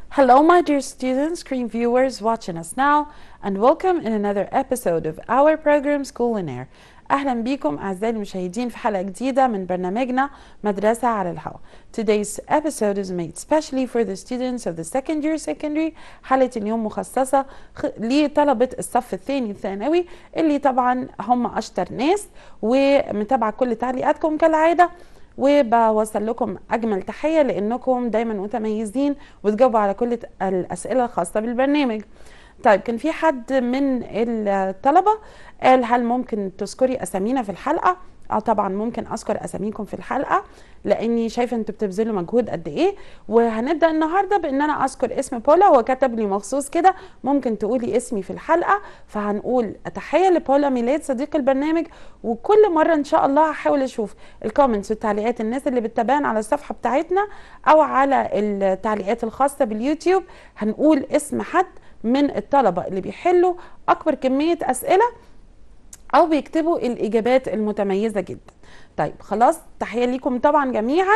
Hello, my dear students, screen viewers watching us now, and welcome in another episode of our program School in Air. أهلا بكم أعزائي المشاهدين في حلقة جديدة من برنامجنا مدرسة على الهواء. Today's episode is made specially for the students of the second year secondary. حلقة اليوم مخصصة خ- لطلبة الصف الثاني الثانوي اللي طبعا هم أشطر ناس ومتابعة كل تعليقاتكم كالعادة. وبوصل لكم اجمل تحيه لانكم دايما متميزين وتجاوبوا على كل الاسئله الخاصه بالبرنامج طيب كان في حد من الطلبه قال هل ممكن تذكري اسامينا في الحلقه اه طبعا ممكن اذكر اساميكم في الحلقه لاني شايفه انتوا بتبذلوا مجهود قد ايه وهنبدا النهارده بان انا اذكر اسم بولا هو كتب لي مخصوص كده ممكن تقولي اسمي في الحلقه فهنقول تحيه لبولا ميلاد صديق البرنامج وكل مره ان شاء الله هحاول اشوف الكومنتس والتعليقات الناس اللي بتتابعنا على الصفحه بتاعتنا او على التعليقات الخاصه باليوتيوب هنقول اسم حد من الطلبه اللي بيحلوا اكبر كميه اسئله او بيكتبوا الاجابات المتميزه جدا طيب خلاص تحيه ليكم طبعا جميعا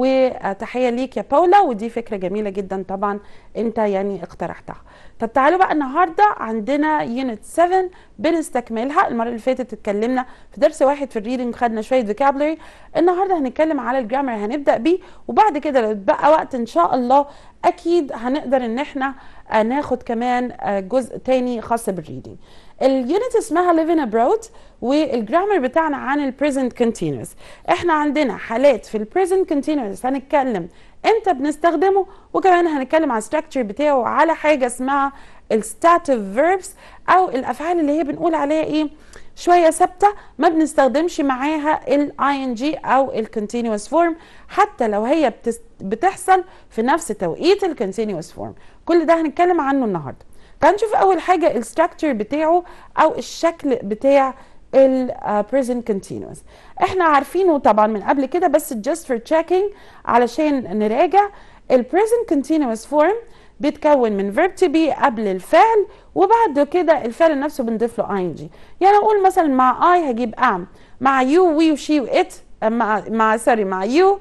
وتحيه ليك يا باولا ودي فكره جميله جدا طبعا انت يعني اقترحتها طب تعالوا بقى النهارده عندنا يونت 7 بنستكملها المره اللي فاتت اتكلمنا في درس واحد في الريدنج خدنا شويه فوكابلري النهارده هنتكلم على الجرامر هنبدا بيه وبعد كده لو اتبقى وقت ان شاء الله اكيد هنقدر ان احنا آه، ناخد كمان آه، جزء تاني خاص بالريدنج اليونت اسمها living abroad والجرامر بتاعنا عن البريزنت كونتينوس احنا عندنا حالات في البريزنت كونتينوس هنتكلم امتى بنستخدمه وكمان هنتكلم على الستراكشر بتاعه على حاجه اسمها الستاتيف فيربس او الافعال اللي هي بنقول عليها ايه شويه ثابته ما بنستخدمش معاها الاي ان جي او الكونتينوس فورم حتى لو هي بتس- بتحصل في نفس توقيت الكونتينوس فورم كل ده هنتكلم عنه النهارده تعال نشوف اول حاجه الستراكشر بتاعه او الشكل بتاع ال uh, present continuous احنا عارفينه طبعا من قبل كده بس just for checking علشان نراجع ال present continuous form بيتكون من verb to be قبل الفعل وبعد كده الفعل نفسه بنضيف له ing يعني اقول مثلا مع I هجيب am مع you we وشي وات مع مع سوري مع يو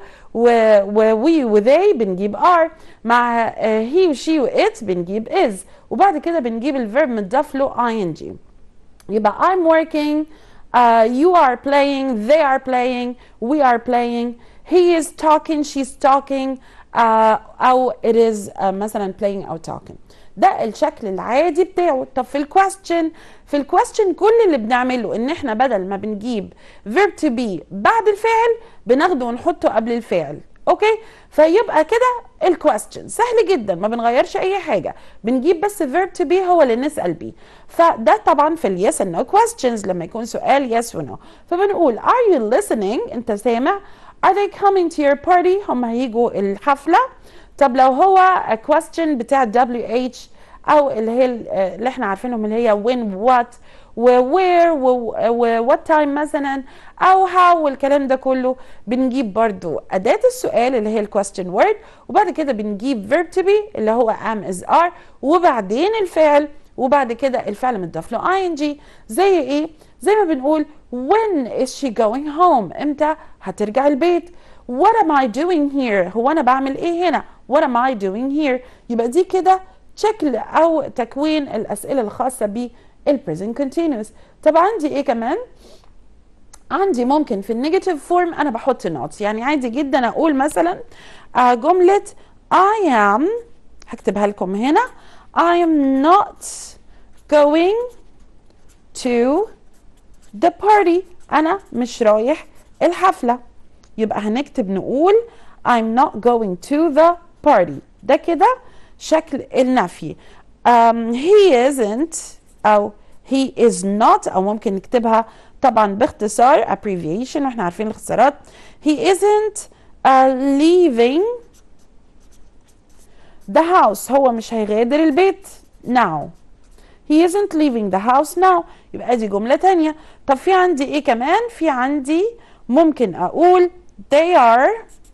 ووي وذي بنجيب ار مع هي وشي وات بنجيب از وبعد كده بنجيب الفيرب متضاف له اي ان جي يبقى I'm working uh, you are playing they are playing we are playing he is talking she's talking uh, أو it is uh, مثلا playing أو talking ده الشكل العادي بتاعه طب في الكويستشن في الكويستشن كل اللي بنعمله ان احنا بدل ما بنجيب verb to be بعد الفعل بناخده ونحطه قبل الفعل اوكي فيبقى كده الكويستشن سهل جدا ما بنغيرش اي حاجه بنجيب بس verb to be هو اللي نسال بيه فده طبعا في اليس and no questions لما يكون سؤال yes و no فبنقول are you listening انت سامع are they coming to your party هم هيجوا الحفله طب لو هو a question بتاع WH او اللي هي اللي احنا عارفينهم اللي هي when what و where و و what time مثلا او how والكلام ده كله بنجيب برضو اداة السؤال اللي هي ال question word وبعد كده بنجيب verb to be اللي هو am is are وبعدين الفعل وبعد كده الفعل متضاف له ing زي ايه زي ما بنقول when is she going home امتى هترجع البيت what am I doing here هو انا بعمل ايه هنا what am I doing here يبقى دي كده شكل او تكوين الاسئله الخاصه بالبريزنت كونتينوس طب عندي ايه كمان عندي ممكن في النيجاتيف فورم انا بحط نوتس يعني عادي جدا اقول مثلا آه، جمله I am هكتبها لكم هنا I am not going to the party انا مش رايح الحفله يبقى هنكتب نقول I'm not going to the party ده كده شكل النفي um, he isn't أو he is not أو ممكن نكتبها طبعا باختصار abbreviation واحنا عارفين الاختصارات he isn't uh, leaving the house هو مش هيغادر البيت now he isn't leaving the house now يبقى دي جملة تانية طب في عندي ايه كمان في عندي ممكن اقول they are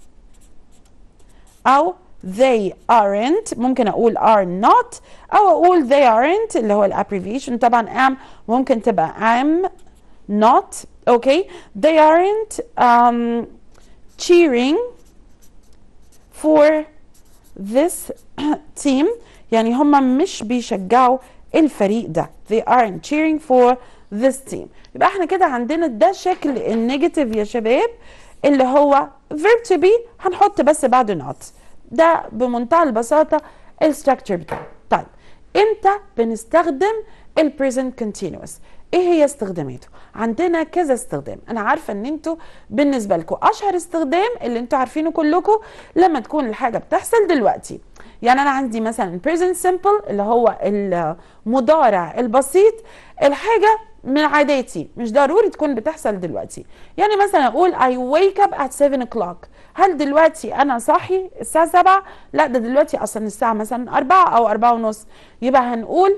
او they aren't ممكن اقول are not او اقول they aren't اللي هو الابريفيشن طبعا am ممكن تبقى am not okay they aren't um, cheering for this team يعني هم مش بيشجعوا الفريق ده they aren't cheering for this team يبقى احنا كده عندنا ده شكل النيجاتيف يا شباب اللي هو verb to be هنحط بس بعده not ده بمنتهى البساطة الستراكشر بتاعه طيب امتى بنستخدم البريزنت continuous ايه هي استخداماته عندنا كذا استخدام انا عارفه ان انتوا بالنسبه لكم اشهر استخدام اللي انتوا عارفينه كلكم لما تكون الحاجه بتحصل دلوقتي يعني انا عندي مثلا present simple اللي هو المضارع البسيط الحاجه من عاداتي مش ضروري تكون بتحصل دلوقتي يعني مثلا اقول I wake up at 7 o'clock هل دلوقتي انا صاحي الساعه 7 لا ده دلوقتي اصلا الساعه مثلا 4 او 4 ونص يبقى هنقول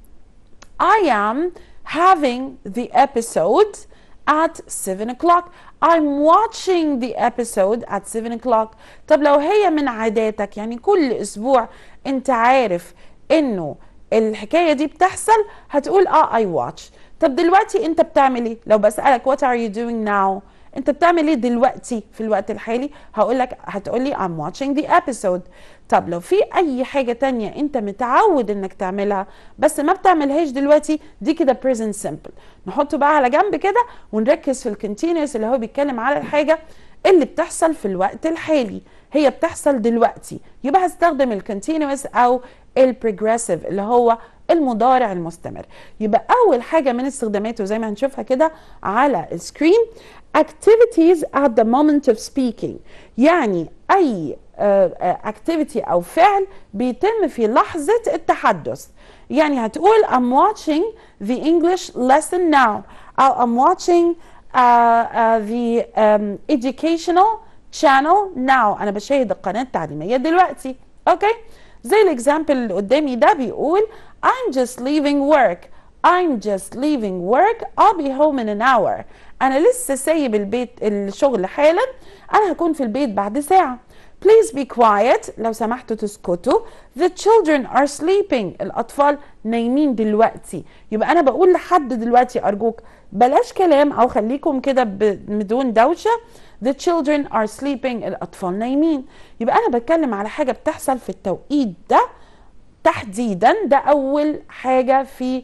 I am having the episode at 7 o'clock I'm watching the episode at 7 o'clock طب لو هي من عاداتك يعني كل اسبوع انت عارف انه الحكايه دي بتحصل هتقول اه I watch طب دلوقتي انت بتعمل ايه لو بسالك what are you doing now انت بتعمل ايه دلوقتي في الوقت الحالي هقول لك هتقول لي I'm watching the episode طب لو في اي حاجه تانية انت متعود انك تعملها بس ما بتعملهاش دلوقتي دي كده present simple نحطه بقى على جنب كده ونركز في الكونتينوس اللي هو بيتكلم على الحاجه اللي بتحصل في الوقت الحالي هي بتحصل دلوقتي يبقى هستخدم الكونتينوس او البروجريسيف اللي هو المضارع المستمر يبقى اول حاجه من استخداماته زي ما هنشوفها كده على السكرين activities at the moment of speaking يعني اي activity او فعل بيتم في لحظه التحدث يعني هتقول I'm watching the English lesson now أو I'm watching uh, uh, the um, educational channel now أنا بشاهد القناة التعليمية دلوقتي أوكي زي الإكزامبل اللي قدامي ده بيقول I'm just leaving work I'm just leaving work I'll be home in an hour أنا لسه سايب البيت الشغل حالا أنا هكون في البيت بعد ساعة Please be quiet لو سمحتوا تسكتوا The children are sleeping الأطفال نايمين دلوقتي يبقى أنا بقول لحد دلوقتي أرجوك بلاش كلام أو خليكم كده بدون دوشة The children are sleeping الأطفال نايمين يبقى أنا بتكلم على حاجة بتحصل في التوقيت ده تحديدا ده أول حاجة في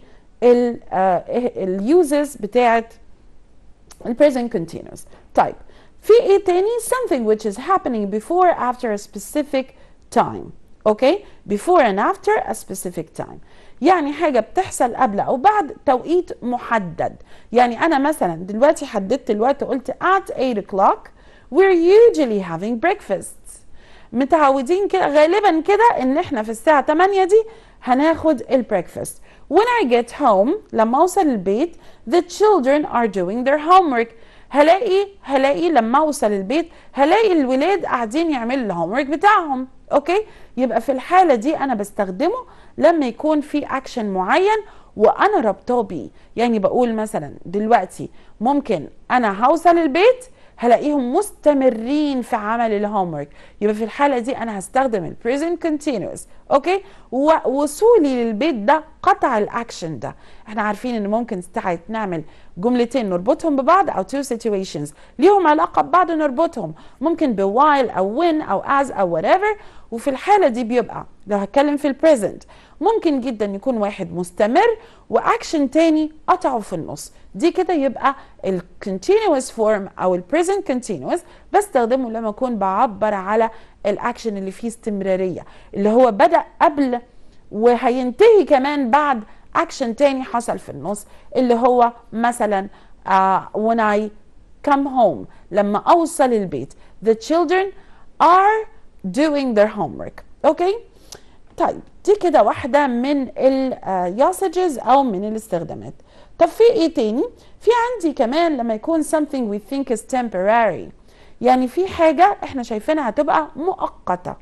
اليوزز بتاعت البريزنت continuous طيب في ايه تاني something which is happening before after a specific time اوكي okay? before and after a specific time يعني حاجة بتحصل قبل أو بعد توقيت محدد يعني أنا مثلا دلوقتي حددت الوقت قلت at 8 o'clock we're usually having breakfast متعودين كده غالبا كده ان احنا في الساعة 8 دي هناخد البريكفاست when I get home لما اوصل البيت the children are doing their homework هلاقي هلاقي لما اوصل البيت هلاقي الولاد قاعدين يعملوا الهوم ورك بتاعهم اوكي يبقى في الحاله دي انا بستخدمه لما يكون في اكشن معين وانا ربطاه بيه يعني بقول مثلا دلوقتي ممكن انا هوصل البيت هلاقيهم مستمرين في عمل الهوم ورك يبقى في الحاله دي انا هستخدم البريزنت كونتينوس اوكي ووصولي للبيت ده قطع الاكشن ده احنا عارفين ان ممكن ساعات نعمل جملتين نربطهم ببعض او تو situations ليهم علاقه ببعض نربطهم ممكن بوايل او وين او از او whatever وفي الحاله دي بيبقى لو هتكلم في البريزنت ممكن جدا يكون واحد مستمر واكشن تاني قطعه في النص دي كده يبقى الكونتينوس فورم او البريزنت كونتينوس بستخدمه لما اكون بعبر على الاكشن اللي فيه استمراريه اللي هو بدا قبل وهينتهي كمان بعد اكشن تاني حصل في النص اللي هو مثلا uh, when I come home لما اوصل البيت the children are doing their homework اوكي okay? طيب دي كده واحدة من الياسجز أو من الاستخدامات طب في إيه تاني؟ في عندي كمان لما يكون something we think is temporary يعني في حاجة إحنا شايفينها هتبقى مؤقتة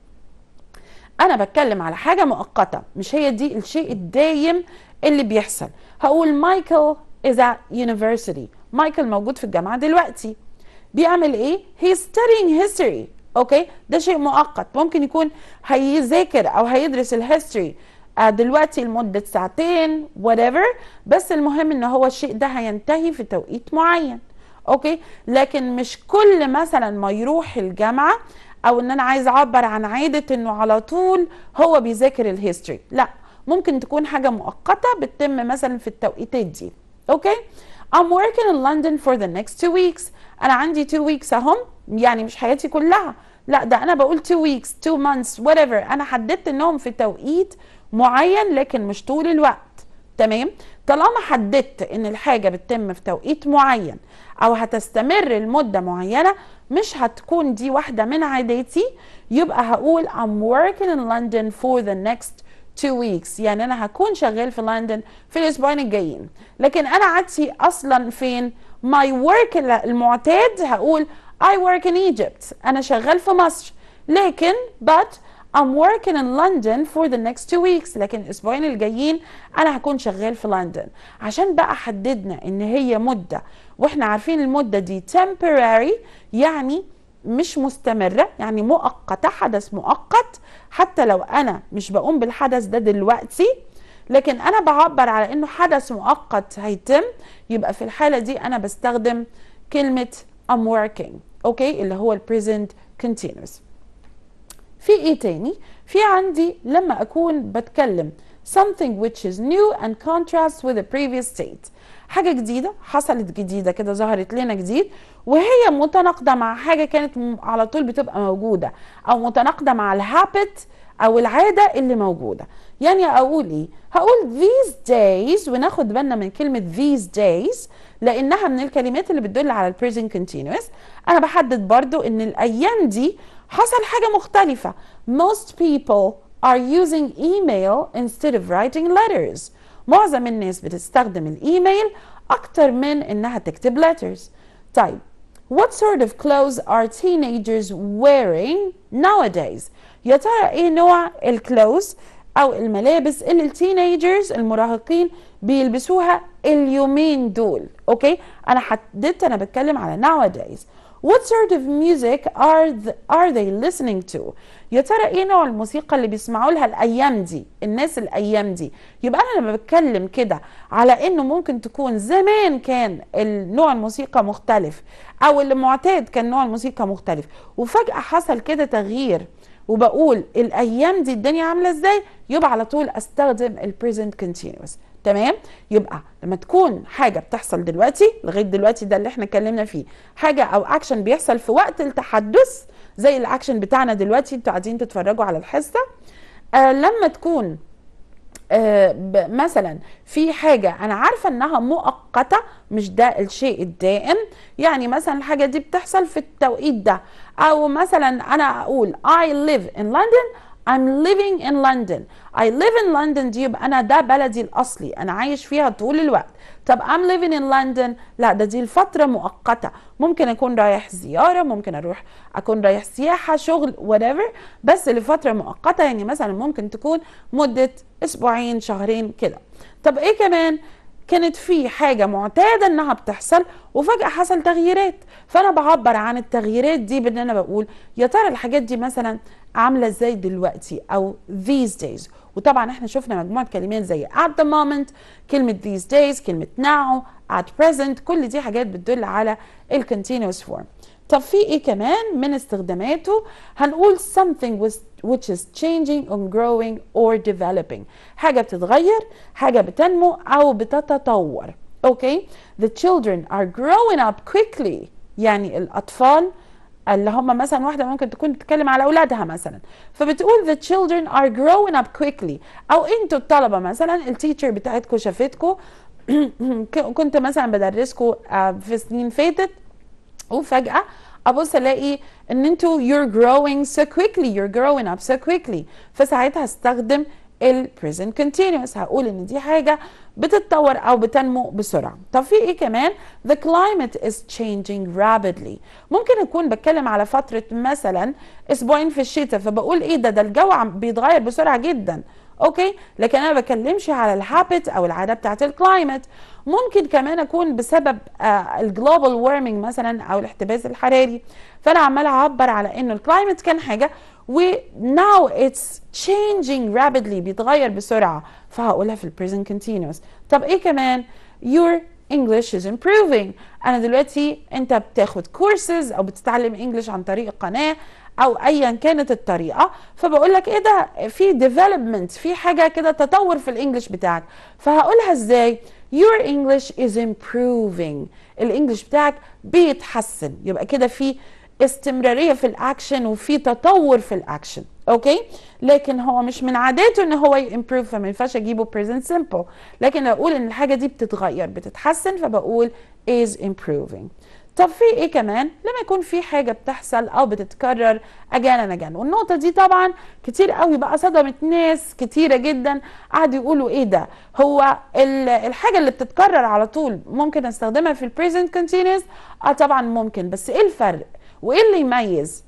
أنا بتكلم على حاجة مؤقتة مش هي دي الشيء الدايم اللي بيحصل هقول مايكل is at university مايكل موجود في الجامعة دلوقتي بيعمل إيه؟ he's studying history اوكي ده شيء مؤقت ممكن يكون هيذاكر او هيدرس الهيستوري دلوقتي لمدة ساعتين whatever بس المهم ان هو الشيء ده هينتهي في توقيت معين اوكي لكن مش كل مثلا ما يروح الجامعة او ان انا عايز اعبر عن عاده انه على طول هو بيذاكر الهيستوري لا ممكن تكون حاجه مؤقته بتتم مثلا في التوقيتات دي اوكي I'm working in London for the next two weeks انا عندي two weeks اهم يعني مش حياتي كلها لا ده انا بقول two weeks two months whatever انا حددت انهم في توقيت معين لكن مش طول الوقت تمام طالما حددت ان الحاجه بتتم في توقيت معين او هتستمر لمده معينه مش هتكون دي واحده من عاداتي يبقى هقول I'm working in London for the next two weeks يعني انا هكون شغال في لندن في الاسبوعين الجايين لكن انا عادتي اصلا فين my work المعتاد هقول I work in Egypt انا شغال في مصر لكن but I'm working in London for the next two weeks لكن الاسبوعين الجايين انا هكون شغال في لندن عشان بقى حددنا ان هي مده واحنا عارفين المده دي temporary يعني مش مستمرة يعني مؤقتة حدث مؤقت حتى لو أنا مش بقوم بالحدث ده دلوقتي لكن أنا بعبر على إنه حدث مؤقت هيتم يبقى في الحالة دي أنا بستخدم كلمة I'm working أوكي اللي هو ال present continuous في إيه تاني؟ في عندي لما أكون بتكلم something which is new and contrasts with the previous state حاجة جديدة حصلت جديدة كده ظهرت لنا جديد وهي متناقضة مع حاجة كانت على طول بتبقى موجودة أو متناقضة مع الهابت أو العادة اللي موجودة يعني أقول إيه؟ هقول these days وناخد بالنا من كلمة these days لأنها من الكلمات اللي بتدل على ال present continuous أنا بحدد برضو إن الأيام دي حصل حاجة مختلفة most people are using email instead of writing letters معظم الناس بتستخدم الايميل اكتر من انها تكتب letters طيب What sort of clothes are teenagers wearing nowadays؟ يا ترى ايه نوع الكلوز او الملابس اللي التينيجرز المراهقين بيلبسوها اليومين دول اوكي انا حددت انا بتكلم على nowadays What sort of music are the, are they listening to؟ يا ترى ايه نوع الموسيقى اللي بيسمعوا لها الايام دي الناس الايام دي يبقى انا لما بتكلم كده على انه ممكن تكون زمان كان النوع الموسيقى مختلف او اللي معتاد كان نوع الموسيقى مختلف وفجأة حصل كده تغيير وبقول الايام دي الدنيا عامله ازاي يبقى على طول استخدم البريزنت كونتينوس تمام يبقى لما تكون حاجه بتحصل دلوقتي لغايه دلوقتي ده اللي احنا اتكلمنا فيه حاجه او اكشن بيحصل في وقت التحدث زي الاكشن بتاعنا دلوقتي انتوا قاعدين تتفرجوا على الحصه آه لما تكون آه مثلا في حاجة أنا عارفة إنها مؤقتة مش ده الشيء الدائم يعني مثلا الحاجة دي بتحصل في التوقيت ده أو مثلا أنا أقول I live in London I'm living in London I live in London دي يبقى أنا ده بلدي الأصلي أنا عايش فيها طول الوقت طب I'm living in London لا ده دي الفترة مؤقتة ممكن أكون رايح زيارة ممكن أروح أكون رايح سياحة شغل whatever بس لفترة مؤقتة يعني مثلا ممكن تكون مدة أسبوعين شهرين كده طب إيه كمان كانت في حاجة معتادة انها بتحصل وفجأة حصل تغييرات فانا بعبر عن التغييرات دي بان انا بقول يا ترى الحاجات دي مثلا عاملة ازاي دلوقتي او these days وطبعا احنا شفنا مجموعة كلمات زي at the moment كلمة these days كلمة now at present كل دي حاجات بتدل على ال continuous form طب في ايه كمان من استخداماته هنقول something which is changing or growing or developing حاجة بتتغير حاجة بتنمو أو بتتطور اوكي the children are growing up quickly يعني الأطفال اللي هم مثلا واحدة ممكن تكون بتتكلم على أولادها مثلا فبتقول the children are growing up quickly أو أنتوا الطلبة مثلا التيتشر بتاعتكم شافتكم كنت مثلا بدرسكم في سنين فاتت وفجأة ابص الاقي ان انتوا you're growing so quickly you're growing up so quickly فساعتها استخدم ال present continuous هقول ان دي حاجة بتتطور او بتنمو بسرعة طب في ايه كمان the climate is changing rapidly ممكن اكون بتكلم على فترة مثلا اسبوعين في الشتاء فبقول ايه ده ده الجو بيتغير بسرعة جدا اوكي لكن انا ما بكلمش على الهابت او العاده بتاعت الكلايمت ممكن كمان اكون بسبب الجلوبال وارمنج مثلا او الاحتباس الحراري فانا عماله اعبر على انه الكلايمت كان حاجه و now it's changing rapidly بيتغير بسرعه فهقولها في البريزنت continuous طب ايه كمان your English is improving أنا دلوقتي أنت بتاخد كورسز أو بتتعلم إنجلش عن طريق قناة او ايا كانت الطريقه فبقول لك ايه ده في development في حاجه كده تطور في الانجليش بتاعك فهقولها ازاي your English is improving الانجليش بتاعك بيتحسن يبقى كده في استمراريه في الاكشن وفي تطور في الاكشن اوكي لكن هو مش من عاداته ان هو يمبروف فما ينفعش اجيبه present simple لكن اقول ان الحاجه دي بتتغير بتتحسن فبقول is improving طب في ايه كمان لما يكون في حاجه بتحصل او بتتكرر اجانا اجانا والنقطه دي طبعا كتير قوي بقى صدمت ناس كتيره جدا قعدوا يقولوا ايه ده هو الحاجه اللي بتتكرر على طول ممكن استخدمها في البريزنت كونتينوس اه طبعا ممكن بس ايه الفرق وايه اللي يميز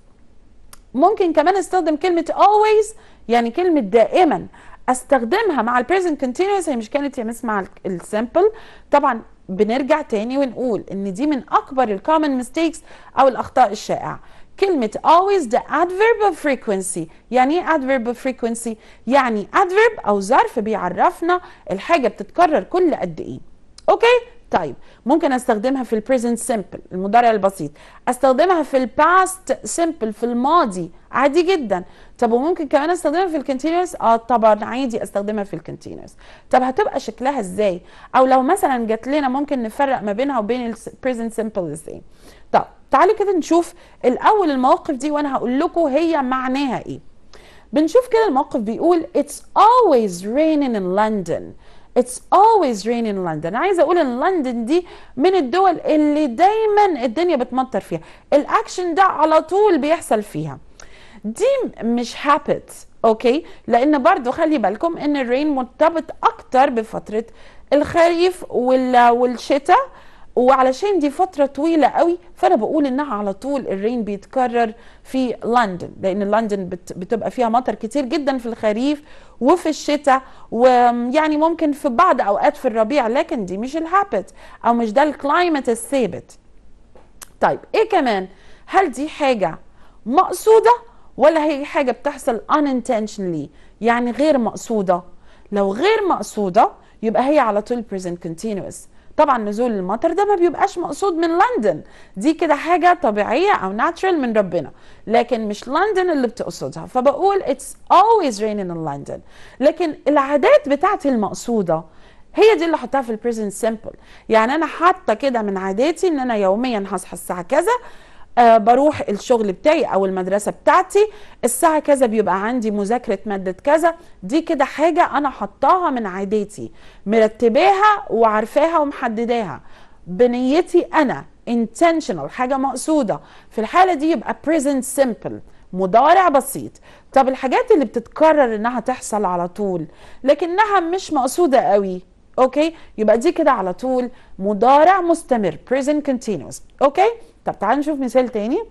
ممكن كمان استخدم كلمه always يعني كلمه دائما استخدمها مع البريزنت كونتينوس هي مش كانت يا مس مع السامبل طبعا بنرجع تاني ونقول ان دي من اكبر الكومن ميستيكس او الاخطاء الشائعه كلمة always ده adverb of frequency يعني ايه adverb of frequency يعني adverb او ظرف بيعرفنا الحاجة بتتكرر كل قد ايه اوكي طيب ممكن استخدمها في البريزنت سمبل المضارع البسيط استخدمها في الباست سمبل في الماضي عادي جدا طب وممكن كمان استخدمها في الكونتينوس اه طبعا عادي استخدمها في الكونتينوس طب هتبقى شكلها ازاي او لو مثلا جات لنا ممكن نفرق ما بينها وبين البريزنت سمبل ازاي طب تعالوا كده نشوف الاول المواقف دي وانا هقول لكم هي معناها ايه بنشوف كده الموقف بيقول it's always raining in London It's always raining in London عايزه اقول ان لندن دي من الدول اللي دايما الدنيا بتمطر فيها الاكشن ده على طول بيحصل فيها دي مش هابت اوكي لان برضو خلي بالكم ان الرين مرتبط اكتر بفتره الخريف والشتاء وعلشان دي فترة طويلة قوي فأنا بقول إنها على طول الرين بيتكرر في لندن لأن لندن بتبقى فيها مطر كتير جدا في الخريف وفي الشتاء ويعني ممكن في بعض أوقات في الربيع لكن دي مش الهابت أو مش ده الكلايمت الثابت طيب إيه كمان هل دي حاجة مقصودة ولا هي حاجة بتحصل unintentionally يعني غير مقصودة لو غير مقصودة يبقى هي على طول present continuous طبعا نزول المطر ده ما بيبقاش مقصود من لندن دي كده حاجه طبيعيه او ناتشرال من ربنا لكن مش لندن اللي بتقصدها فبقول it's always raining in London لكن العادات بتاعتي المقصوده هي دي اللي احطها في البريزنت سيمبل يعني انا حاطه كده من عاداتي ان انا يوميا هصحى الساعه كذا أه بروح الشغل بتاعي او المدرسه بتاعتي الساعه كذا بيبقى عندي مذاكره ماده كذا دي كده حاجه انا حطاها من عاداتي مرتباها وعارفاها ومحدداها بنيتي انا intentional حاجه مقصوده في الحاله دي يبقى present simple مضارع بسيط طب الحاجات اللي بتتكرر انها تحصل على طول لكنها مش مقصوده قوي اوكي يبقى دي كده على طول مضارع مستمر present continuous اوكي طب تعالوا نشوف مثال تاني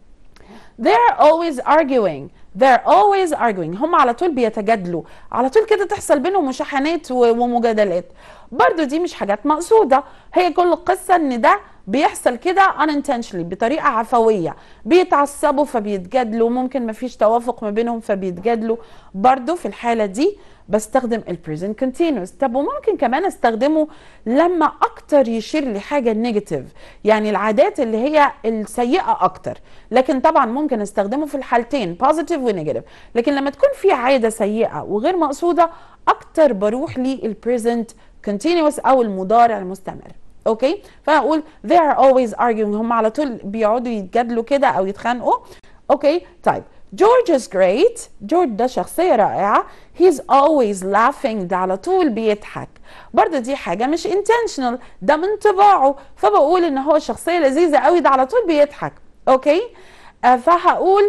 they're always arguing they're always arguing هم على طول بيتجادلوا على طول كده تحصل بينهم مشاحنات ومجادلات برضو دي مش حاجات مقصودة هي كل القصة ان ده بيحصل كده unintentionally بطريقة عفوية بيتعصبوا فبيتجادلوا ممكن مفيش توافق ما بينهم فبيتجادلوا برضو في الحالة دي بستخدم البريزنت كونتينوس طب وممكن كمان استخدمه لما اكتر يشير لحاجه نيجاتيف يعني العادات اللي هي السيئه اكتر لكن طبعا ممكن استخدمه في الحالتين بوزيتيف ونيجاتيف لكن لما تكون في عاده سيئه وغير مقصوده اكتر بروح للبريزنت كونتينوس او المضارع المستمر اوكي فاقول they are always arguing هم على طول بيقعدوا يتجادلوا كده او يتخانقوا اوكي طيب جورج is great جورج ده شخصية رائعة he's always laughing ده على طول بيضحك برضه دي حاجة مش intentional ده من طباعه فبقول ان هو شخصية لذيذة قوي ده على طول بيضحك اوكي آه فهقول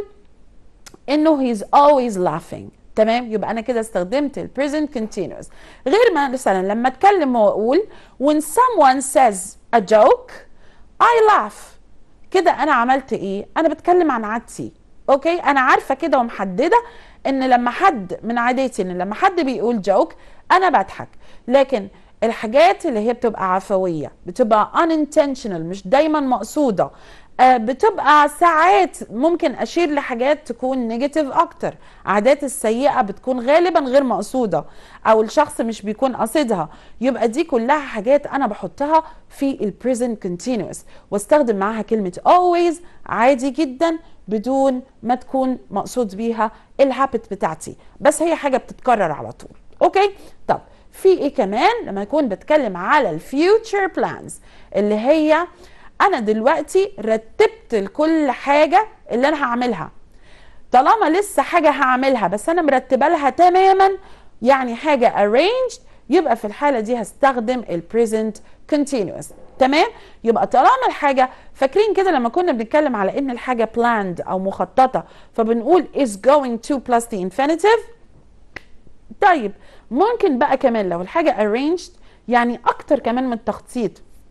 انه he's always laughing تمام يبقى انا كده استخدمت ال present continuous غير ما مثلا لما اتكلم واقول when someone says a joke I laugh كده انا عملت ايه انا بتكلم عن عادتي اوكي انا عارفه كده ومحدده ان لما حد من عاداتي ان لما حد بيقول جوك انا بضحك لكن الحاجات اللي هي بتبقى عفويه بتبقى unintentional مش دايما مقصوده آه بتبقى ساعات ممكن اشير لحاجات تكون نيجاتيف اكتر عادات السيئه بتكون غالبا غير مقصوده او الشخص مش بيكون قاصدها يبقى دي كلها حاجات انا بحطها في البريزنت كونتينوس واستخدم معاها كلمه always عادي جدا بدون ما تكون مقصود بيها الهابت بتاعتي بس هي حاجه بتتكرر على طول اوكي طب في ايه كمان لما يكون بتكلم على الفيوتشر بلانز اللي هي انا دلوقتي رتبت لكل حاجه اللي انا هعملها طالما لسه حاجه هعملها بس انا مرتبه لها تماما يعني حاجه arranged يبقى في الحاله دي هستخدم البريزنت continuous تمام يبقى طالما الحاجه فاكرين كده لما كنا بنتكلم على ان الحاجه planned او مخططه فبنقول is going to plus the infinitive طيب ممكن بقى كمان لو الحاجه arranged يعني اكتر كمان من التخطيط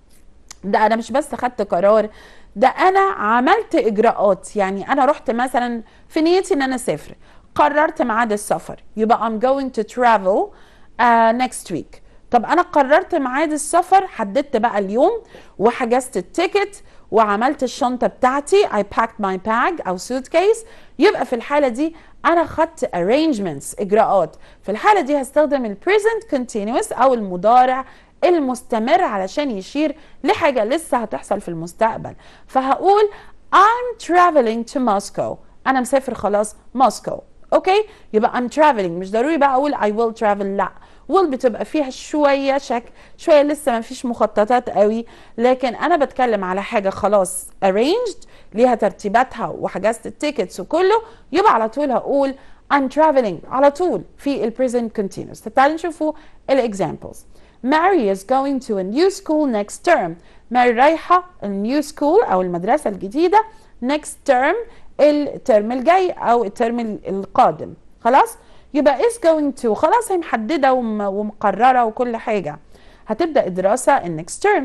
ده انا مش بس خدت قرار ده انا عملت اجراءات يعني انا رحت مثلا في نيتي ان انا اسافر قررت ميعاد السفر يبقى I'm going to travel uh, next week طب انا قررت ميعاد السفر حددت بقى اليوم وحجزت التيكت وعملت الشنطه بتاعتي I packed my bag او suitcase يبقى في الحاله دي انا خدت arrangements اجراءات في الحاله دي هستخدم ال present continuous او المضارع المستمر علشان يشير لحاجه لسه هتحصل في المستقبل فهقول I'm traveling to Moscow انا مسافر خلاص موسكو اوكي يبقى I'm traveling مش ضروري بقى اقول I will travel لا will بتبقى فيها شويه شك شويه لسه ما فيش مخططات قوي لكن انا بتكلم على حاجه خلاص arranged ليها ترتيباتها وحجزت التيكتس وكله يبقى على طول هقول I'm traveling على طول في ال present continuous تعالوا نشوفوا الاكزامبلز Mary is going to a new school next term ماري رايحة النيو سكول أو المدرسة الجديدة next term الترم الجاي أو الترم القادم خلاص يبقى is going to خلاص هي محددة ومقررة وكل حاجة هتبدأ الدراسة in next term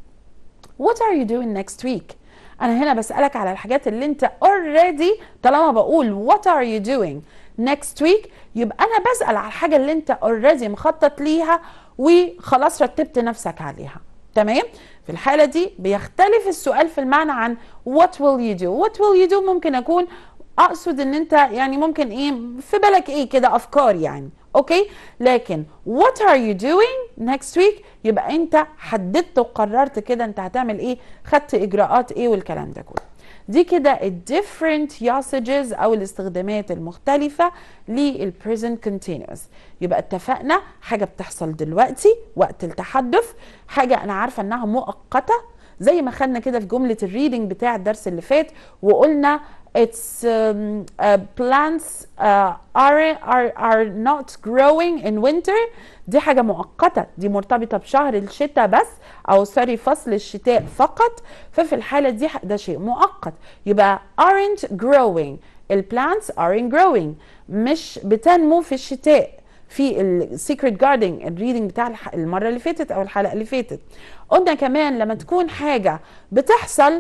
What are you doing next week؟ أنا هنا بسألك على الحاجات اللي أنت already طالما بقول what are you doing next week يبقى أنا بسأل على الحاجة اللي أنت already مخطط ليها وخلاص رتبت نفسك عليها تمام في الحالة دي بيختلف السؤال في المعنى عن what will you do what will you do ممكن أكون أقصد إن أنت يعني ممكن إيه في بالك إيه كده أفكار يعني أوكي لكن what are you doing next week يبقى أنت حددت وقررت كده أنت هتعمل إيه خدت إجراءات إيه والكلام ده كله دي كده ال different usages او الاستخدامات المختلفة لل present continuous يبقى اتفقنا حاجة بتحصل دلوقتي وقت التحدث حاجة انا عارفة انها مؤقتة زي ما خدنا كده في جملة الريدنج بتاع الدرس اللي فات وقلنا it's um, uh, plants uh, are, are, are not growing in winter دي حاجة مؤقتة دي مرتبطة بشهر الشتاء بس أو سوري فصل الشتاء فقط ففي الحالة دي ده شيء مؤقت يبقى aren't growing ال plants aren't growing مش بتنمو في الشتاء في السيكريت جاردنج الريدنج بتاع المره اللي فاتت او الحلقه اللي فاتت قلنا كمان لما تكون حاجه بتحصل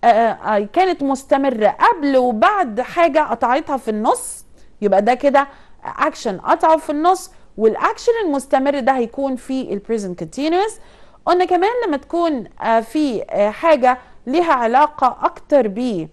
كانت مستمره قبل وبعد حاجه قطعتها في النص يبقى ده كده اكشن قطعه في النص والاكشن المستمر ده هيكون في البريزنت كونتينوس قلنا كمان لما تكون في حاجه ليها علاقه اكتر ب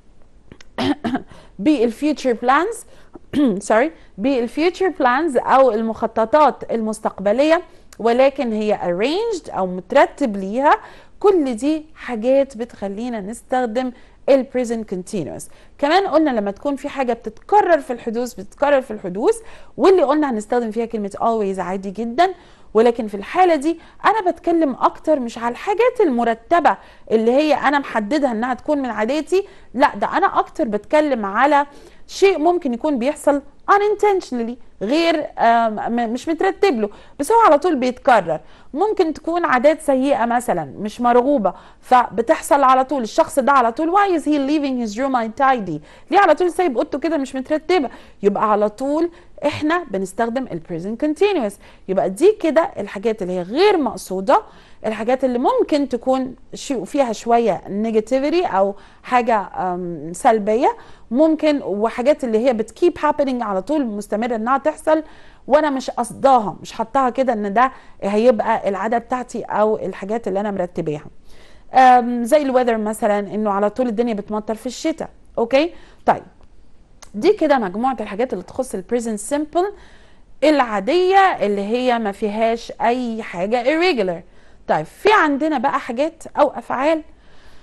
بالفيوتشر بلانز سوري بالفيوتشر بلانز او المخططات المستقبليه ولكن هي arranged او مترتب ليها كل دي حاجات بتخلينا نستخدم ال present continuous كمان قلنا لما تكون في حاجة بتتكرر في الحدوث بتتكرر في الحدوث واللي قلنا هنستخدم فيها كلمة always عادي جدا ولكن في الحالة دي أنا بتكلم أكتر مش على الحاجات المرتبة اللي هي أنا محددها إنها تكون من عاداتي لا ده أنا أكتر بتكلم على شيء ممكن يكون بيحصل unintentionally غير مش مترتب له بس هو على طول بيتكرر ممكن تكون عادات سيئة مثلا مش مرغوبة فبتحصل على طول الشخص ده على طول why is he leaving his room untidy ليه على طول سايب اوضته كده مش مترتبة يبقى على طول احنا بنستخدم ال present continuous يبقى دي كده الحاجات اللي هي غير مقصودة الحاجات اللي ممكن تكون فيها شويه نيجاتيفيتي او حاجه سلبيه ممكن وحاجات اللي هي بتكيب هابينج على طول مستمره انها تحصل وانا مش قصداها مش حطاها كده ان ده هيبقى العاده بتاعتي او الحاجات اللي انا مرتباها زي الويذر مثلا انه على طول الدنيا بتمطر في الشتاء اوكي طيب دي كده مجموعه الحاجات اللي تخص البريزنت سيمبل العاديه اللي هي ما فيهاش اي حاجه irregular طيب في عندنا بقى حاجات او افعال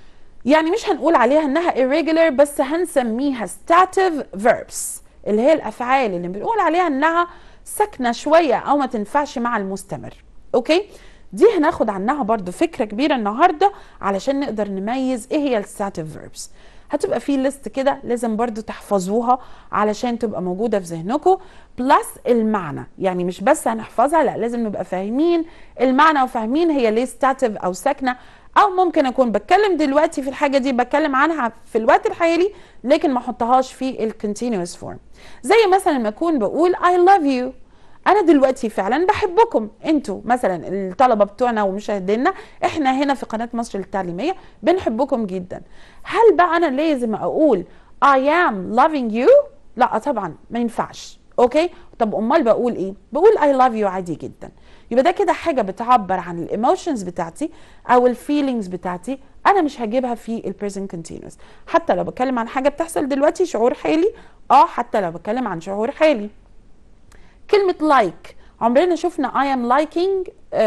يعني مش هنقول عليها انها irregular بس هنسميها stative verbs اللي هي الافعال اللي بنقول عليها انها ساكنه شويه او ما تنفعش مع المستمر اوكي دي هناخد عنها برضو فكره كبيره النهارده علشان نقدر نميز ايه هي الستاتيف فيربس هتبقى في ليست كده لازم برضو تحفظوها علشان تبقى موجوده في ذهنكم بلس المعنى يعني مش بس هنحفظها لا لازم نبقى فاهمين المعنى وفاهمين هي ليه ستاتيف او ساكنه او ممكن اكون بتكلم دلوقتي في الحاجه دي بتكلم عنها في الوقت الحالي لكن ما احطهاش في الكونتينوس فورم زي مثلا ما اكون بقول I love you انا دلوقتي فعلا بحبكم انتوا مثلا الطلبه بتوعنا ومشاهدينا احنا هنا في قناه مصر التعليميه بنحبكم جدا هل بقى انا لازم اقول I am loving you لا طبعا ما ينفعش اوكي طب امال بقول ايه بقول I love you عادي جدا يبقى ده كده حاجه بتعبر عن الايموشنز بتاعتي او الفيلينجز بتاعتي انا مش هجيبها في البريزنت كونتينوس حتى لو بتكلم عن حاجه بتحصل دلوقتي شعور حالي اه حتى لو بتكلم عن شعور حالي كلمه لايك like. عمرنا شفنا I am liking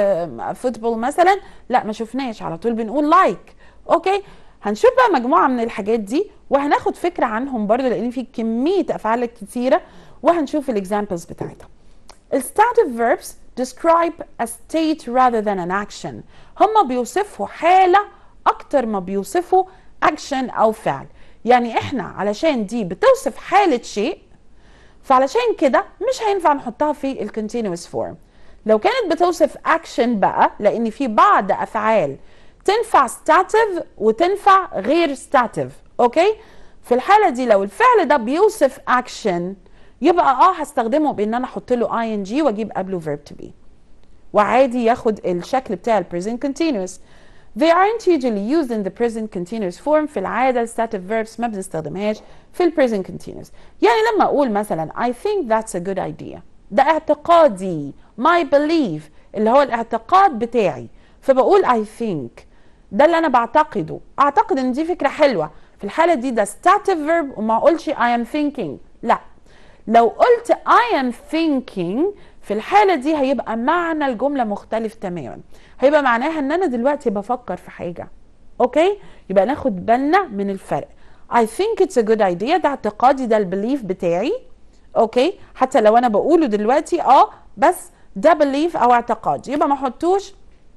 فوتبول مثلا لا ما شفناش على طول بنقول لايك like. اوكي هنشوف بقى مجموعه من الحاجات دي وهناخد فكره عنهم برضه لان في كميه افعال كتيره وهنشوف الاكزامبلز بتاعتها الستاتيف verbs describe a state rather than an action هما بيوصفوا حالة أكتر ما بيوصفوا action أو فعل يعني إحنا علشان دي بتوصف حالة شيء فعلشان كده مش هينفع نحطها في الكونتينوس فورم لو كانت بتوصف action بقى لأن في بعض أفعال تنفع stative وتنفع غير stative أوكي في الحالة دي لو الفعل ده بيوصف action يبقى اه هستخدمه بان انا احط له اي ان جي واجيب قبله verb to be وعادي ياخد الشكل بتاع ال present continuous they aren't usually used in the present continuous form في العاده ال stative verbs ما بنستخدمهاش في ال present continuous يعني لما اقول مثلا I think that's a good idea ده اعتقادي my belief اللي هو الاعتقاد بتاعي فبقول I think ده اللي انا بعتقده اعتقد ان دي فكره حلوه في الحاله دي ده stative verb وما اقولش I am thinking لا لو قلت I am thinking في الحالة دي هيبقى معنى الجملة مختلف تماما هيبقى معناها ان انا دلوقتي بفكر في حاجة اوكي يبقى ناخد بالنا من الفرق I think it's a good idea ده اعتقادي ده البليف بتاعي اوكي حتى لو انا بقوله دلوقتي اه بس ده بليف او اعتقاد يبقى ما احطوش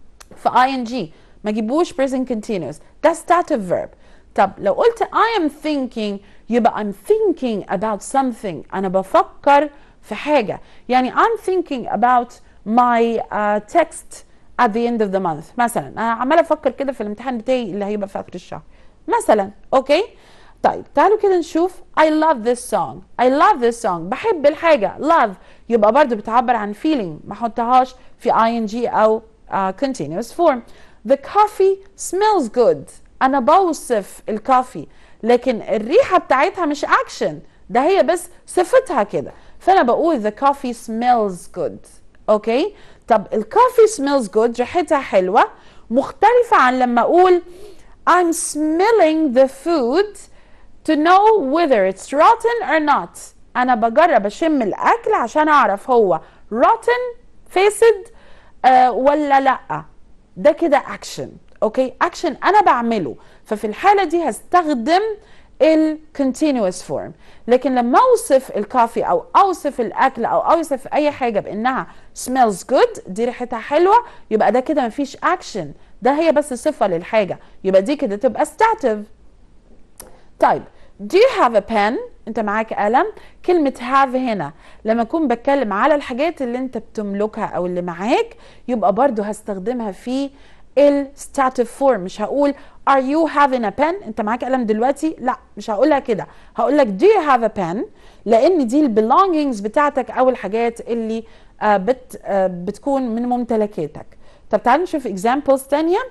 في ing ما جيبوش present continuous ده stative verb طب لو قلت I am thinking يبقى I'm thinking about something أنا بفكر في حاجة يعني I'm thinking about my uh, text at the end of the month مثلا أنا عمالة أفكر كده في الامتحان بتاعي اللي هيبقى في آخر الشهر مثلا أوكي طيب تعالوا كده نشوف I love this song I love this song بحب الحاجة love يبقى برضو بتعبر عن feeling ما احطهاش في ing أو uh, continuous form the coffee smells good أنا بوصف الكافي لكن الريحه بتاعتها مش اكشن ده هي بس صفتها كده فانا بقول the coffee smells good اوكي طب الكافي smells good ريحتها حلوه مختلفه عن لما اقول I'm smelling the food to know whether it's rotten or not انا بجرب اشم الاكل عشان اعرف هو rotten فاسد آه ولا لا ده ده كده اكشن اوكي اكشن انا بعمله ففي الحاله دي هستخدم الكونتينوس فورم لكن لما اوصف الكافي او اوصف الاكل او اوصف اي حاجه بانها smells good دي ريحتها حلوه يبقى ده كده مفيش اكشن ده هي بس صفه للحاجه يبقى دي كده تبقى stative طيب Do you have a pen؟ انت معاك قلم كلمة have هنا لما اكون بتكلم على الحاجات اللي انت بتملكها او اللي معاك يبقى برضو هستخدمها في الستاتيف فورم مش هقول are you having a pen انت معاك قلم دلوقتي لا مش هقولها كده هقول لك do you have a pen لان دي البelongings بتاعتك او الحاجات اللي آه بت آه بتكون من ممتلكاتك طب تعالوا نشوف examples تانية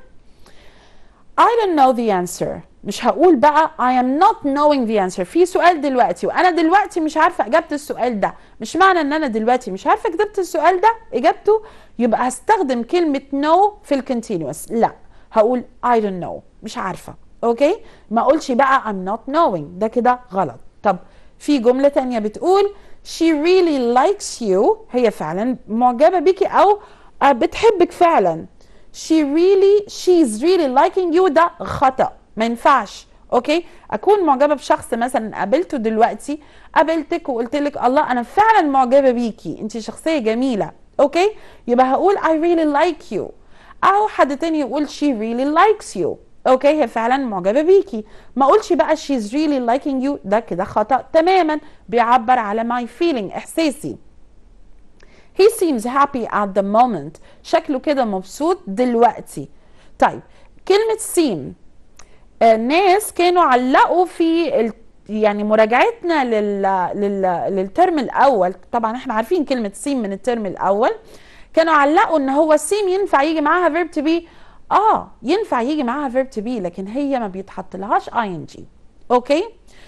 I don't know the answer مش هقول بقى I am not knowing the answer في سؤال دلوقتي وانا دلوقتي مش عارفه اجابه السؤال ده مش معنى ان انا دلوقتي مش عارفه اجابه السؤال ده اجابته يبقى هستخدم كلمه know في الكونتينوس لا هقول I don't know مش عارفه اوكي ما اقولش بقى I'm not knowing ده كده غلط طب في جمله تانية بتقول she really likes you هي فعلا معجبه بيكي او بتحبك فعلا she really she's really liking you ده خطأ ما ينفعش اوكي اكون معجبه بشخص مثلا قابلته دلوقتي قابلتك وقلت لك الله انا فعلا معجبه بيكي انت شخصيه جميله اوكي يبقى هقول I really like you او حد تاني يقول she really likes you اوكي هي فعلا معجبه بيكي ما اقولش بقى she's really liking you ده كده خطا تماما بيعبر على my feeling احساسي he seems happy at the moment شكله كده مبسوط دلوقتي طيب كلمه seem الناس كانوا علقوا في ال... يعني مراجعتنا لل... لل... للترم الاول طبعا احنا عارفين كلمه سيم من الترم الاول كانوا علقوا ان هو سيم ينفع يجي معاها فيرب تو بي اه ينفع يجي معاها فيرب تو بي لكن هي ما بيتحط لهاش اي ان جي اوكي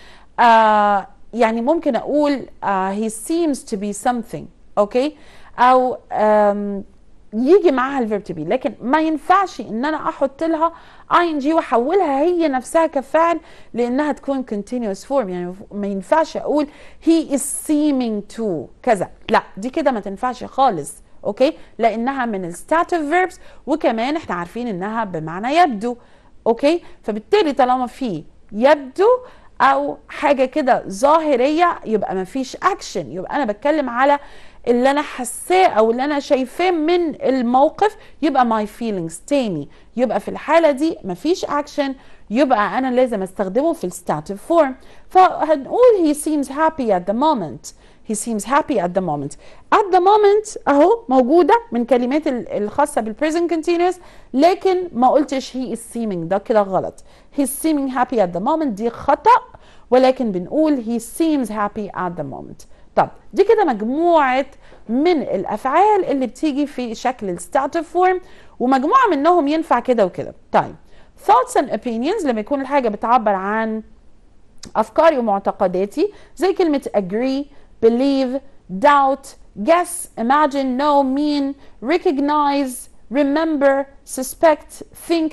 آه يعني ممكن اقول آه he seems to be something اوكي او آم يجي معاها الفيرب تو بي لكن ما ينفعش ان انا احط لها اي ان جي واحولها هي نفسها كفعل لانها تكون continuous form يعني ما ينفعش اقول he is seeming to كذا لا دي كده ما تنفعش خالص اوكي لانها من الستاتيف فيربس وكمان احنا عارفين انها بمعنى يبدو اوكي فبالتالي طالما في يبدو او حاجه كده ظاهريه يبقى ما فيش اكشن يبقى انا بتكلم على اللي انا حاساه او اللي انا شايفاه من الموقف يبقى ماي فيلينجز تاني يبقى في الحاله دي مفيش اكشن يبقى انا لازم استخدمه في الستاتيف فورم فهنقول he seems happy at the moment he seems happy at the moment at the moment اهو موجوده من كلمات الخاصه بالpresent continuous لكن ما قلتش he is seeming ده كده غلط he's seeming happy at the moment دي خطا ولكن بنقول he seems happy at the moment طب دي كده مجموعة من الأفعال اللي بتيجي في شكل الستاتيف فورم ومجموعة منهم ينفع كده وكده طيب thoughts and opinions لما يكون الحاجة بتعبر عن أفكاري ومعتقداتي زي كلمة agree believe doubt guess imagine know mean recognize remember suspect think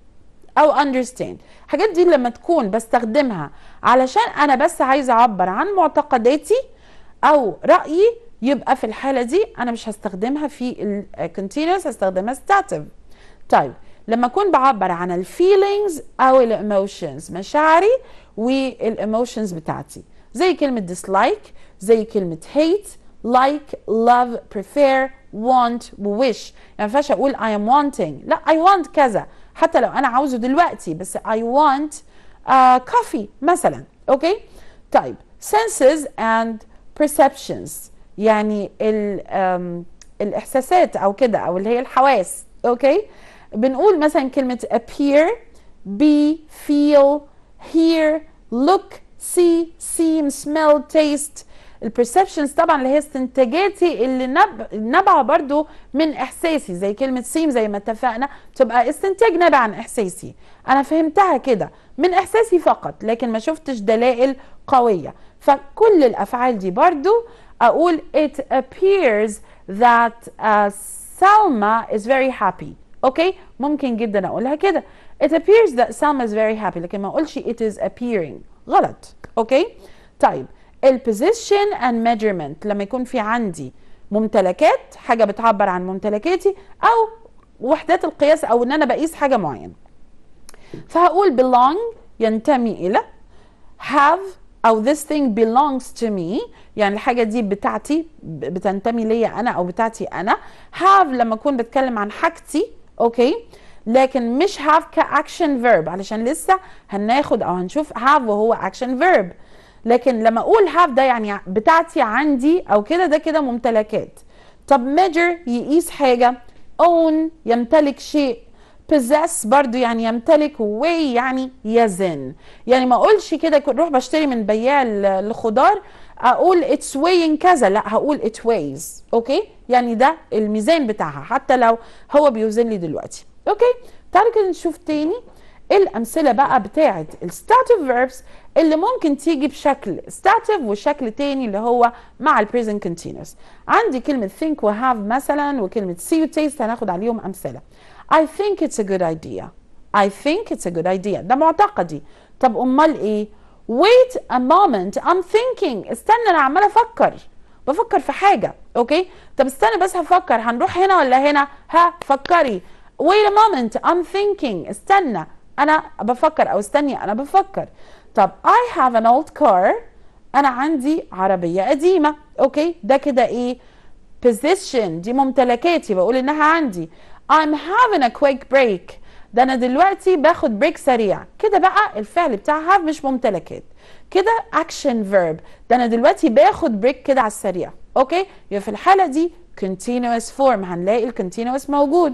او understand الحاجات دي لما تكون بستخدمها علشان انا بس عايزه اعبر عن معتقداتي او رايي يبقى في الحاله دي انا مش هستخدمها في الكونتينوس هستخدمها ستاتيف طيب لما اكون بعبر عن الفيلينجز او الايموشنز مشاعري والايموشنز بتاعتي زي كلمه dislike زي كلمه hate like love prefer want wish يعني ما ينفعش اقول I am wanting لا I want كذا حتى لو انا عاوزه دلوقتي بس I want uh, coffee مثلا اوكي طيب senses and perceptions يعني ال um, الاحساسات او كده او اللي هي الحواس اوكي بنقول مثلا كلمه appear be feel hear look see seem smell taste البرسبشنز طبعا اللي هي استنتاجاتي اللي نب... نبع برضو من احساسي زي كلمه سيم زي ما اتفقنا تبقى استنتاج نابع عن احساسي انا فهمتها كده من احساسي فقط لكن ما شفتش دلائل قويه فكل الافعال دي برضو اقول it appears that uh, Salma is very happy اوكي ممكن جدا اقولها كده it appears that Salma is very happy لكن ما اقولش it is appearing غلط اوكي طيب البوزيشن اند measurement لما يكون في عندي ممتلكات حاجه بتعبر عن ممتلكاتي او وحدات القياس او ان انا بقيس حاجه معينه فهقول belong ينتمي الى have او this thing belongs to me يعني الحاجه دي بتاعتي بتنتمي ليا انا او بتاعتي انا have لما اكون بتكلم عن حاجتي اوكي لكن مش have كاكشن فيرب علشان لسه هناخد او هنشوف have وهو اكشن فيرب لكن لما اقول have ده يعني بتاعتي عندي او كده ده كده ممتلكات طب measure يقيس حاجه own يمتلك شيء possess برضو يعني يمتلك weigh يعني يزن يعني ما اقولش كده روح بشتري من بياع الخضار اقول it's weighing كذا لا هقول it weighs اوكي يعني ده الميزان بتاعها حتى لو هو بيوزن لي دلوقتي اوكي تعالوا كده نشوف تاني الامثله بقى بتاعه الستاتيف فيربس اللي ممكن تيجي بشكل ستاتيف وشكل تاني اللي هو مع البريزنت كونتينوس عندي كلمه think وهاف مثلا وكلمه see وتيست هناخد عليهم امثله I think it's a good idea I think it's a good idea ده معتقدي طب امال ايه wait a moment I'm thinking استنى انا عماله افكر بفكر في حاجه اوكي طب استنى بس هفكر هنروح هنا ولا هنا ها فكري wait a moment I'm thinking استنى انا بفكر او استني انا بفكر طب I have an old car انا عندي عربيه قديمه اوكي ده كده ايه position دي ممتلكاتي بقول انها عندي I'm having a quick break ده انا دلوقتي باخد بريك سريع كده بقى الفعل بتاع have مش ممتلكات كده action verb ده انا دلوقتي باخد بريك كده على السريع اوكي يبقى في الحاله دي continuous form هنلاقي ال continuous موجود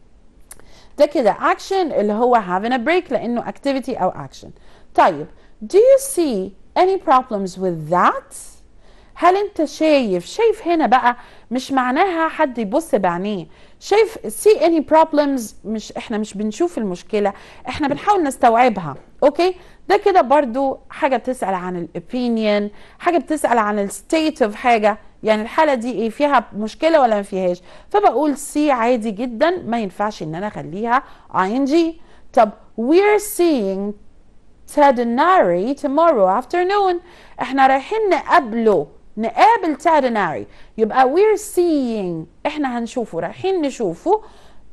ده كده action اللي هو having a break لانه activity او action طيب do you see any problems with that هل انت شايف شايف هنا بقى مش معناها حد يبص بعينيه شايف see any problems مش احنا مش بنشوف المشكلة احنا بنحاول نستوعبها اوكي ده كده برضو حاجة بتسأل عن الopinion حاجة بتسأل عن الستيت of حاجة يعني الحالة دي ايه فيها مشكلة ولا ما فيهاش فبقول سي عادي جدا ما ينفعش ان انا اخليها ing طب we're seeing Tadinari tomorrow afternoon احنا رايحين نقابله نقابل Tadinari يبقى we're seeing احنا هنشوفه رايحين نشوفه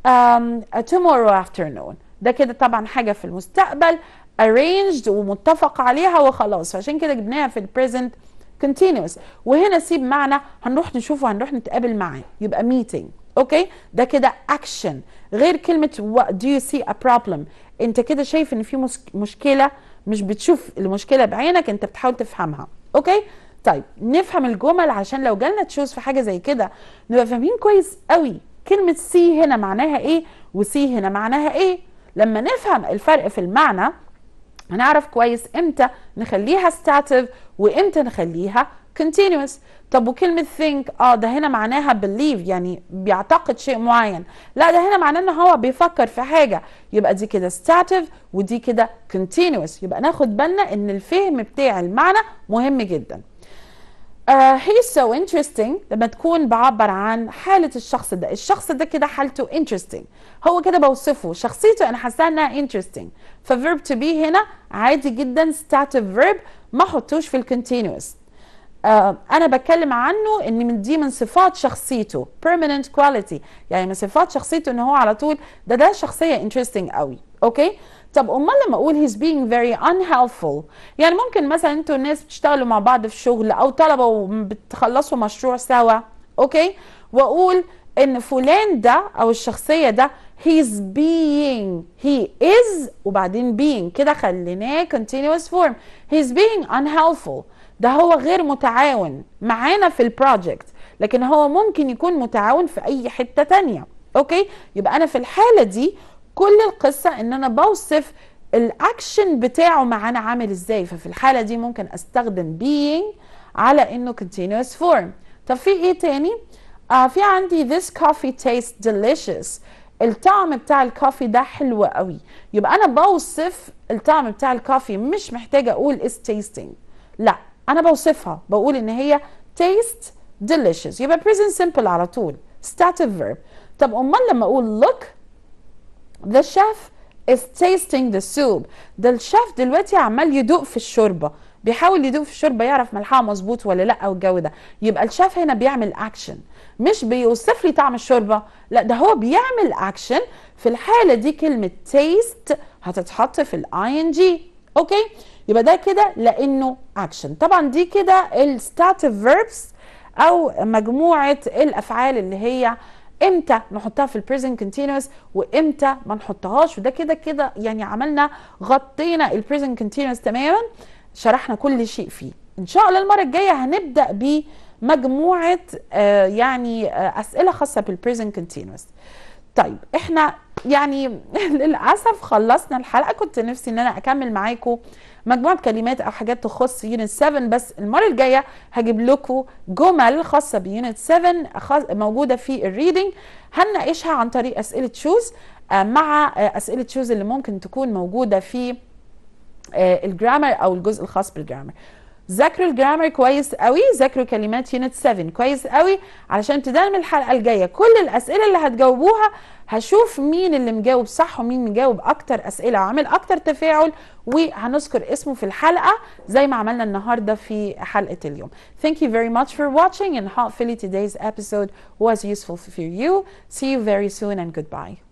um, tomorrow afternoon ده كده طبعا حاجة في المستقبل arranged ومتفق عليها وخلاص فعشان كده جبناها في البريزنت continuous وهنا سيب معنى هنروح نشوفه هنروح نتقابل معاه يبقى meeting اوكي ده كده action غير كلمة what do you see a problem انت كده شايف ان في مشكلة مش بتشوف المشكلة بعينك انت بتحاول تفهمها اوكي طيب نفهم الجمل عشان لو جالنا تشوز في حاجة زي كده نبقى فاهمين كويس قوي كلمة سي هنا معناها ايه وسي هنا معناها ايه لما نفهم الفرق في المعنى هنعرف كويس امتى نخليها stative وامتى نخليها continuous طب وكلمة think اه ده هنا معناها believe يعني بيعتقد شيء معين لا ده هنا معناه ان هو بيفكر في حاجة يبقى دي كده stative ودي كده continuous يبقى ناخد بالنا ان الفهم بتاع المعنى مهم جدا uh, he's so interesting لما تكون بعبر عن حالة الشخص ده الشخص ده كده حالته interesting هو كده بوصفه شخصيته انا حاساها انها interesting فverb to be هنا عادي جدا stative verb ما حطوش في الكونتينوس آه انا بتكلم عنه ان من دي من صفات شخصيته permanent quality يعني من صفات شخصيته ان هو على طول ده ده شخصيه interesting قوي اوكي طب امال لما اقول he's being very unhelpful يعني ممكن مثلا انتوا الناس بتشتغلوا مع بعض في شغل او طلبه وبتخلصوا مشروع سوا اوكي واقول ان فلان ده او الشخصيه ده he's being he is وبعدين being كده خليناه continuous form he's being unhelpful ده هو غير متعاون معانا في البروجكت لكن هو ممكن يكون متعاون في اي حته تانية اوكي يبقى انا في الحاله دي كل القصه ان انا بوصف الاكشن بتاعه معانا عامل ازاي ففي الحاله دي ممكن استخدم being على انه continuous form طب في ايه تاني آه في عندي this coffee tastes delicious الطعم بتاع الكافي ده حلو قوي يبقى انا بوصف الطعم بتاع الكافي مش محتاجه اقول is tasting لا انا بوصفها بقول ان هي taste delicious يبقى present simple على طول stative verb طب امال لما اقول look the chef is tasting the soup ده الشيف دلوقتي عمال يدوق في الشوربه بيحاول يدوق في الشوربه يعرف ملحها مظبوط ولا لا والجو ده يبقى الشيف هنا بيعمل اكشن مش بيوصف لي طعم الشوربه لا ده هو بيعمل اكشن في الحاله دي كلمه taste هتتحط في الاي ان جي اوكي يبقى ده كده لانه اكشن طبعا دي كده الستاتيف فيربس او مجموعه الافعال اللي هي امتى نحطها في البريزنت كونتينوس وامتى ما نحطهاش وده كده كده يعني عملنا غطينا البريزنت كونتينوس تماما شرحنا كل شيء فيه ان شاء الله المره الجايه هنبدا بمجموعه آه يعني آه اسئله خاصه بالبريزنت كونتينوس طيب احنا يعني للاسف خلصنا الحلقه كنت نفسي ان انا اكمل معاكم مجموعه كلمات او حاجات تخص يونت 7 بس المره الجايه هجيب لكم جمل خاصه بيونت 7 موجوده في الريدنج هنناقشها عن طريق اسئله تشوز مع اسئله تشوز اللي ممكن تكون موجوده في الجرامر او الجزء الخاص بالجرامر ذاكروا الجرامر كويس قوي ذاكروا كلمات يونت 7 كويس قوي علشان ابتداء من الحلقه الجايه كل الاسئله اللي هتجاوبوها هشوف مين اللي مجاوب صح ومين مجاوب اكتر اسئله وعامل اكتر تفاعل وهنذكر اسمه في الحلقه زي ما عملنا النهارده في حلقه اليوم thank you very much for watching and hopefully today's episode was useful for you see you very soon and goodbye